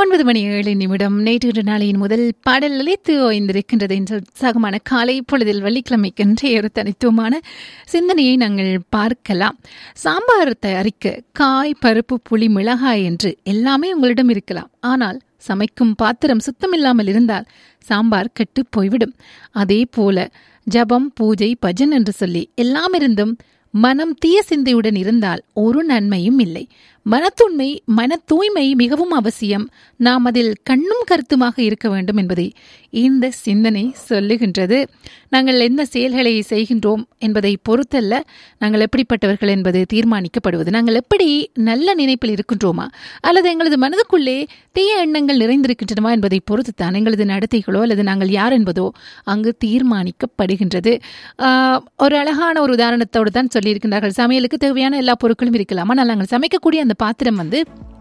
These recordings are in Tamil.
ஒன்பது மணி ஏழு நிமிடம் நேற்று நாளையின் முதல் பாடல் அழைத்து ஓய்ந்திருக்கின்றது என்ற சகமான காலை பொழுதில் வெள்ளிக்கிழமைக்கென்றே ஒரு தனித்துவமான சிந்தனையை நாங்கள் பார்க்கலாம் சாம்பார் தயாரிக்க காய் பருப்பு புளி மிளகாய் என்று எல்லாமே உங்களிடம் இருக்கலாம் ஆனால் சமைக்கும் பாத்திரம் சுத்தமில்லாமல் இருந்தால் சாம்பார் கெட்டு போய்விடும் அதே போல ஜபம் பூஜை பஜன் என்று சொல்லி எல்லாம் இருந்தும் மனம் தீய சிந்தையுடன் இருந்தால் ஒரு நன்மையும் இல்லை மனத்துண்மை மன தூய்மை மிகவும் அவசியம் நாம் அதில் கண்ணும் கருத்துமாக இருக்க வேண்டும் என்பதை இந்த சிந்தனை சொல்லுகின்றது நாங்கள் என்ன செயல்களை செய்கின்றோம் என்பதை பொறுத்தல்ல நாங்கள் எப்படிப்பட்டவர்கள் என்பது தீர்மானிக்கப்படுவது நாங்கள் எப்படி நல்ல நினைப்பில் இருக்கின்றோமா அல்லது எங்களது மனதுக்குள்ளே தீய எண்ணங்கள் நிறைந்திருக்கின்றனவா என்பதை பொறுத்துத்தான் எங்களது நடத்தைகளோ அல்லது நாங்கள் யார் என்பதோ அங்கு தீர்மானிக்கப்படுகின்றது ஆஹ், ஒரு அழகான ஒரு உதாரணத்தோடு தான் சொல்லியிருக்கின்றார்கள் சமையலுக்கு தேவையான எல்லா பொருட்களும் இருக்கலாம் ஆனால் நாங்கள் சமைக்கக்கூடிய அந்த பாத்திரம் வந்து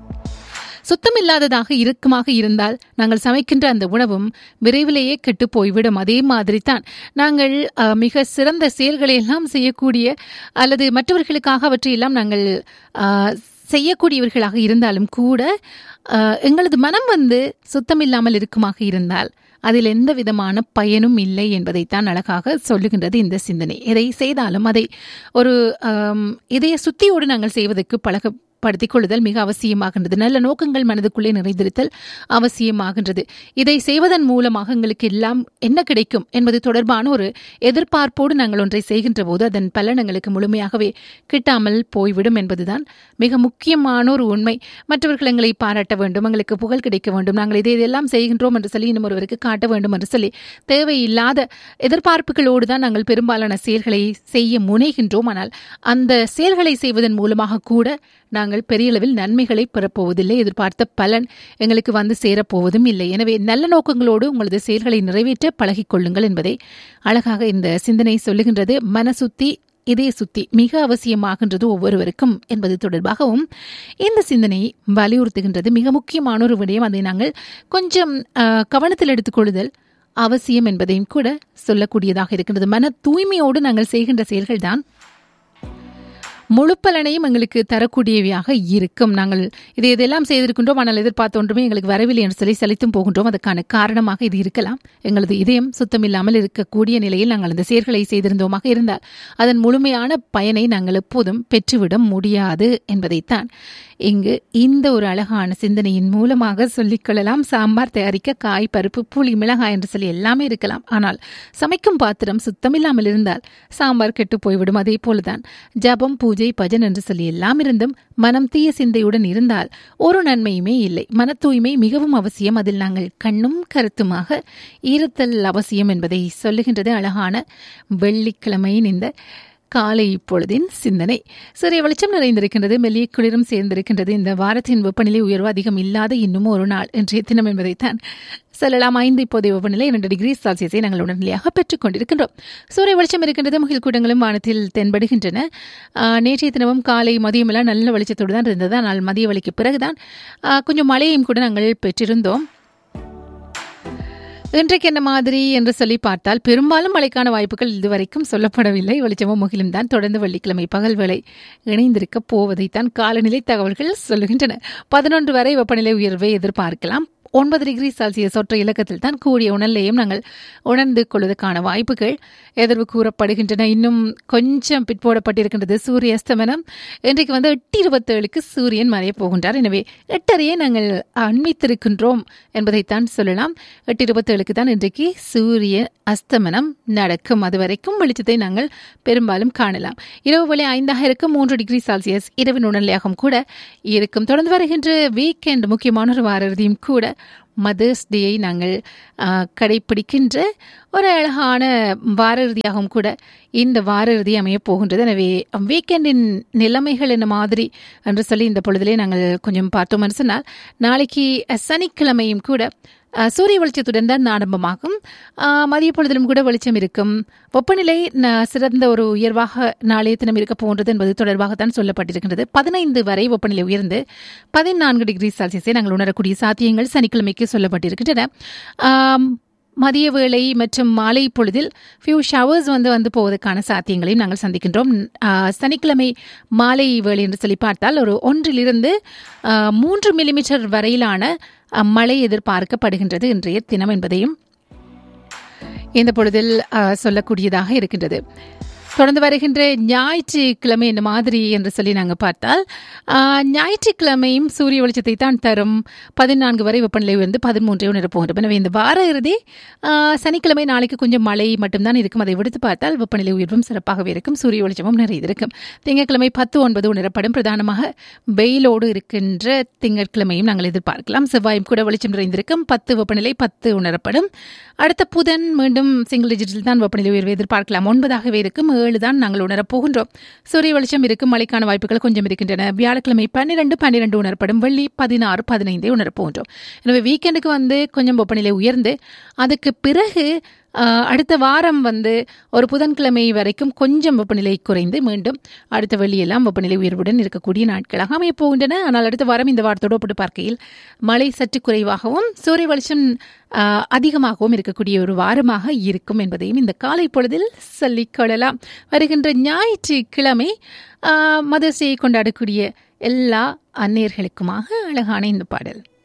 சுத்தமில்லாததாக இருக்குமாக இருந்தால் நாங்கள் சமைக்கின்ற அந்த உணவும் விரைவிலேயே கெட்டு போய்விடும் அதே மாதிரி தான் நாங்கள் அஹ், மிக சிறந்த செயல்களை எல்லாம் செய்யக்கூடிய அல்லது மற்றவர்களுக்காக அவற்றையெல்லாம் நாங்கள் அஹ், செய்யக்கூடியவர்களாக இருந்தாலும் கூட அஹ், எங்களது மனம் வந்து சுத்தமில்லாமல் இருக்குமாக இருந்தால் அதில் எந்த விதமான பயனும் இல்லை என்பதைத்தான் அழகாக சொல்லுகின்றது இந்த சிந்தனை எதை செய்தாலும் அதை ஒரு ஆம், இதய சுத்தியோடு நாங்கள் செய்வதற்கு பழக படுத்திக் கொள்ளுதல் மிக அவசியமாகின்றது நல்ல நோக்கங்கள் மனதுக்குள்ளே நிறைந்திருத்தல் அவசியமாகின்றது இதை செய்வதன் மூலமாக எங்களுக்கு எல்லாம் என்ன கிடைக்கும் என்பது தொடர்பான ஒரு எதிர்பார்ப்போடு நாங்கள் ஒன்றை செய்கின்ற போது அதன் பலன் எங்களுக்கு முழுமையாகவே கிட்டாமல் போய்விடும் என்பதுதான் மிக முக்கியமான ஒரு உண்மை மற்றவர்கள் எங்களை பாராட்ட வேண்டும் எங்களுக்கு புகழ் கிடைக்க வேண்டும் நாங்கள் இதை இதெல்லாம் செய்கின்றோம் என்று சொல்லி இன்னும் ஒருவருக்கு காட்ட வேண்டும் என்று சொல்லி தேவையில்லாத எதிர்பார்ப்புகளோடு தான் நாங்கள் பெரும்பாலான செயல்களை செய்ய முனைகின்றோம் ஆனால் அந்த செயல்களை செய்வதன் மூலமாக கூட நாங்கள் பெரிய அளவில் நன்மைகளை பெறப்போவதில்லை எதிர்பார்த்த பலன் எங்களுக்கு வந்து சேரப்போவதும் இல்லை எனவே நல்ல நோக்கங்களோடு உங்களது செயல்களை நிறைவேற்ற பழகிக் கொள்ளுங்கள் என்பதை அழகாக இந்த சிந்தனை சொல்லுகின்றது மனசுத்தி இதய சுத்தி மிக அவசியமாகின்றது ஒவ்வொருவருக்கும் என்பது தொடர்பாகவும் இந்த சிந்தனை வலியுறுத்துகின்றது மிக முக்கியமான ஒரு விடயம் அதை நாங்கள் கொஞ்சம் அஹ், கவனத்தில் எடுத்துக்கொள்ளுதல் அவசியம் என்பதையும் கூட சொல்லக்கூடியதாக இருக்கின்றது மன தூய்மையோடு நாங்கள் செய்கின்ற செயல்கள்தான் முழு பலனையும் எங்களுக்கு தரக்கூடியவையாக இருக்கும் நாங்கள் இது இதெல்லாம் செய்திருக்கின்றோம் ஆனால் எதிர்பார்த்த ஒன்றுமே எங்களுக்கு வரவில்லை என்று சொல்லி செலுத்தும் போகின்றோம் அதற்கான காரணமாக இது இருக்கலாம் எங்களது இதயம் சுத்தமில்லாமல் இருக்கக்கூடிய நிலையில் நாங்கள் அந்த செயல்களை செய்திருந்தோமாக இருந்தால் அதன் முழுமையான பயனை நாங்கள் எப்போதும் பெற்றுவிட முடியாது என்பதைத்தான் இங்கு இந்த ஒரு அழகான சிந்தனையின் மூலமாக சொல்லிக்கொள்ளலாம் சாம்பார் தயாரிக்க காய் பருப்பு புளி மிளகாய் என்று சொல்லி எல்லாமே இருக்கலாம் ஆனால் சமைக்கும் பாத்திரம் சுத்தமில்லாமல் இருந்தால் சாம்பார் கெட்டு போய்விடும் அதே போலதான் ஜபம் பூஜை பஜன் என்று சொல்லி எல்லாம் இருந்தும் மனம் தீய சிந்தையுடன் இருந்தால் ஒரு நன்மையுமே இல்லை மன தூய்மை மிகவும் அவசியம் அதில் நாங்கள் கண்ணும் கருத்துமாக இருத்தல் அவசியம் என்பதை சொல்லுகின்றது அழகான வெள்ளிக்கிழமையின் இந்த காலை இப்பொழுதின் சிந்தனை சூரிய வெளிச்சம் நிறைந்திருக்கின்றது மெல்லிய குளிரும் சேர்ந்திருக்கின்றது இந்த வாரத்தின் வெப்பநிலை உயர்வு அதிகம் இல்லாத இன்னும் ஒரு நாள் இன்றைய தினம் என்பதைத்தான் சொல்லலாம் ஐந்து இப்போதைய வெப்பநிலை இரண்டு டிகிரி செல்சியஸை நாங்கள் உடனடியாக பெற்றுக் கொண்டிருக்கின்றோம் சூரிய வெளிச்சம் இருக்கின்றது முகில் கூட்டங்களும் வானத்தில் தென்படுகின்றன ஆஹ், நேற்றைய தினமும் காலை மதியமெல்லாம் நல்ல வெளிச்சத்தோடு தான் இருந்தது ஆனால் மதிய வழிக்கு பிறகுதான் ஆஹ், கொஞ்சம் மழையையும் கூட நாங்கள் பெற்றிருந்தோம் இன்றைக்கு என்ன மாதிரி என்று சொல்லி பார்த்தால் பெரும்பாலும் மழைக்கான வாய்ப்புகள் இதுவரைக்கும் சொல்லப்படவில்லை வெளிச்சமும் முகிலும் தான் தொடர்ந்து வெள்ளிக்கிழமை பகல் வேளை இணைந்திருக்க போவதைத்தான் காலநிலை தகவல்கள் சொல்லுகின்றன பதினொன்று வரை வெப்பநிலை உயர்வை எதிர்பார்க்கலாம் ஒன்பது டிகிரி செல்சியஸ் ஒற்றை இலக்கத்தில் தான் கூடிய உணர்லையும் நாங்கள் உணர்ந்து கொள்வதற்கான வாய்ப்புகள் எதிர்வு கூறப்படுகின்றன இன்னும் கொஞ்சம் பிற்போடப்பட்டிருக்கின்றது சூரிய அஸ்தமனம் இன்றைக்கு வந்து எட்டு இருபத்தேழுக்கு சூரியன் மறையப் போகின்றார் எனவே எட்டரையே நாங்கள் அண்மித்திருக்கின்றோம் என்பதைத்தான் சொல்லலாம் எட்டு இருபத்தேழுக்கு தான் இன்றைக்கு சூரிய அஸ்தமனம் நடக்கும் அது வரைக்கும் வெளிச்சத்தை நாங்கள் பெரும்பாலும் காணலாம் இரவு வேளை ஐந்தாக இருக்கும் மூன்று டிகிரி செல்சியஸ் இரவின் உணர்நிலையாகவும் கூட இருக்கும் தொடர்ந்து வருகின்ற வீக்கெண்ட் முக்கியமான ஒரு வார இறுதியும் கூட மதர்ஸ் டேயை நாங்கள் ஆ, கடைப்பிடிக்கின்ற ஒரு அழகான வார இறுதியாகவும் கூட இந்த வார இறுதி அமையப் போகின்றது எனவே வீக்கெண்டின் நிலைமைகள் என்ன மாதிரி என்று சொல்லி இந்த பொழுதிலே நாங்கள் கொஞ்சம் பார்த்தோம்னு சொன்னால் நாளைக்கு அஹ், சனிக்கிழமையும் கூட அஹ், சூரிய வெளிச்சத்துடன் தான் ஆரம்பமாகும் அஹ், மதிய பொழுதிலும் கூட வெளிச்சம் இருக்கும் வெப்பநிலை ந- சிறந்த ஒரு உயர்வாக நாளைய தினம் இருக்க போன்றது என்பது தொடர்பாகத்தான் சொல்லப்பட்டிருக்கின்றது பதினைந்து வரை வெப்பநிலை உயர்ந்து பதினான்கு டிகிரி செல்சியஸை நாங்கள் உணரக்கூடிய சாத்தியங்கள் சனிக்கிழமைக்கு சொல்லப்பட்டிருக்கின்றன ஆம், மதிய வேளை மற்றும் மாலை பொழுதில் ஃபியூ ஷவர்ஸ் வந்து வந்து போவதற்கான சாத்தியங்களையும் நாங்கள் சந்திக்கின்றோம் ஆ, சனிக்கிழமை மாலை வேளை என்று சொல்லி பார்த்தால் ஒரு ஒன்றிலிருந்து ஆ, மூன்று மில்லிமீட்டர் வரையிலான அ, மழை எதிர்பார்க்கப்படுகின்றது இன்றைய தினம் என்பதையும் இந்த பொழுதில் ஆ, சொல்லக்கூடியதாக இருக்கின்றது தொடர்ந்து வருகின்ற ஞாயிற்றுக்கிழமை இந்த மாதிரி என்று சொல்லி நாங்கள் பார்த்தால் ஆ, ஞாயிற்றுக்கிழமையும் சூரிய வெளிச்சத்தை தான் தரும் பதினான்கு வரை வெப்பநிலை வந்து பதிமூன்றை உணர போகின்றோம் எனவே இந்த வார இறுதி ஆ, சனிக்கிழமை நாளைக்கு கொஞ்சம் மழை மட்டும்தான் இருக்கும் அதை விடுத்து பார்த்தால் வெப்பநிலை உயர்வும் சிறப்பாகவே இருக்கும் சூரிய வெளிச்சமும் நிறைய இருக்கும் திங்கட்கிழமை பத்து ஒன்பது உணரப்படும் பிரதானமாக வெயிலோடு இருக்கின்ற திங்கட்கிழமையும் நாங்கள் எதிர்பார்க்கலாம் செவ்வாயும் கூட வெளிச்சம் நிறைந்திருக்கும் பத்து வெப்பநிலை பத்து உணரப்படும் அடுத்த புதன் மீண்டும் சிங்கிள் டிஜிட்டில் தான் வெப்பநிலை உயர்வு எதிர்பார்க்கலாம் ஒன்பதாகவே இருக்கும் ஏழு தான் நாங்கள் உணரப் போகின்றோம் சூரிய வெளிச்சம் இருக்கும் மழைக்கான வாய்ப்புகள் கொஞ்சம் இருக்கின்றன வியாழக்கிழமை பன்னிரெண்டு பன்னிரெண்டு உணரப்படும் வெள்ளி பதினாறு பதினைந்தே உணரப் போகின்றோம் எனவே வீக்கெண்டுக்கு வந்து கொஞ்சம் வெப்பநிலை உயர்ந்து அதுக்கு பிறகு ஆஹ், அடுத்த வாரம் வந்து ஒரு புதன்கிழமை வரைக்கும் கொஞ்சம் வெப்பநிலை குறைந்து மீண்டும் அடுத்த வெள்ளியெல்லாம் வெப்பநிலை உயர்வுடன் இருக்கக்கூடிய நாட்களாக அமையப் போகின்றன ஆனால் அடுத்த வாரம் இந்த வாரத்தோடு ஒப்பிட்டு பார்க்கையில் மழை சற்று குறைவாகவும் சூரிய வெளிச்சம் ஆஹ், அதிகமாகவும் இருக்கக்கூடிய ஒரு வாரமாக இருக்கும் என்பதையும் இந்த காலை பொழுதில் சொல்லிக் கொள்ளலாம் வருகின்ற ஞாயிற்றுக்கிழமை ஆஹ், மதர்ஸை கொண்டாடக்கூடிய எல்லா அந்நேர்களுக்குமாக அழகான இந்த பாடல்